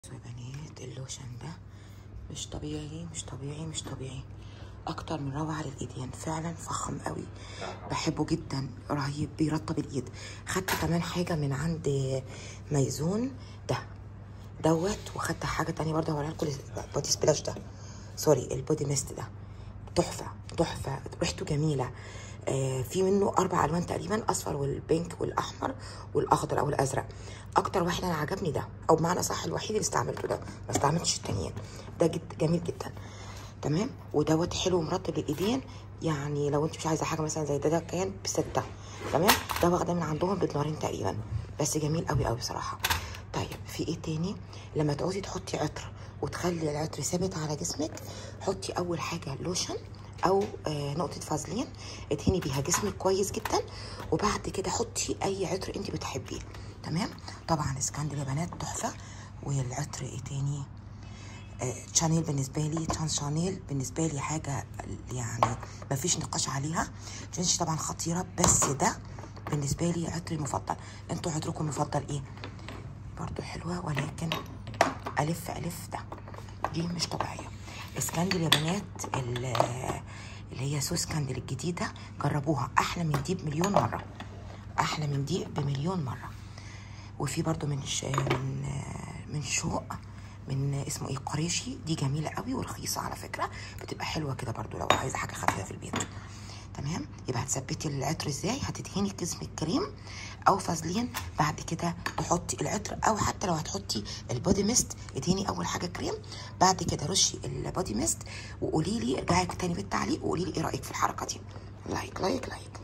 بصوا يا بنات اللوشن ده مش طبيعي مش طبيعي مش طبيعي اكتر من روعه للايدين فعلا فخم قوي بحبه جدا رهيب بيرطب الايد خدت كمان حاجه من عند ميزون ده دوت وخدت حاجه تانية برضه هوريها لكم بودي سبلاش ده سوري البودي ميست ده تحفه تحفه ريحته جميله آه في منه اربع الوان تقريبا اصفر والبينك والاحمر والاخضر او الازرق اكتر واحد انا عجبني ده او بمعنى صح الوحيد اللي استعملته ده ما استعملتش التانيين ده جد جميل جدا تمام ودوت حلو ومرطب للايدين يعني لو انت مش عايزه حاجه مثلا زي ده ده كان بسته تمام ده واخده من عندهم بدولارين تقريبا بس جميل قوي قوي بصراحه طيب في ايه تاني لما تعوزي تحطي عطر وتخلي العطر ثابت على جسمك حطي اول حاجه لوشن او آه نقطه فازلين ادهني بيها جسمك كويس جدا وبعد كده حطي اي عطر انت بتحبيه تمام طبعا اسكندر يا بنات تحفه والعطر ايه تاني آه شانيل بالنسبه لي تران شانيل بالنسبه لي حاجه يعني ما فيش نقاش عليها جنش طبعا خطيره بس ده بالنسبه لي عطري المفضل انتوا عطركم المفضل ايه برضو حلوه ولكن الف الف ده دي مش طبيعيه اسكندر يا بنات اللي هي سوس كاندل الجديده جربوها احلى من دي بمليون مره احلى من دي بمليون مره وفي برضو من ش... من من شوق من اسمه ايه قريشي دي جميله قوي ورخيصه على فكره بتبقى حلوه كده برضو لو عايزه حاجه خفيفه في البيت تمام يبقى هتثبتي العطر ازاي هتدهني جسمك كريم او فازلين بعد كده تحطي العطر او حتى لو هتحطي البودي ميست ادهني اول حاجه كريم بعد كده رشي البودي ميست وقولي لي ارجعي تاني بالتعليق وقولي لي ايه رايك في الحركه دي لايك لايك لايك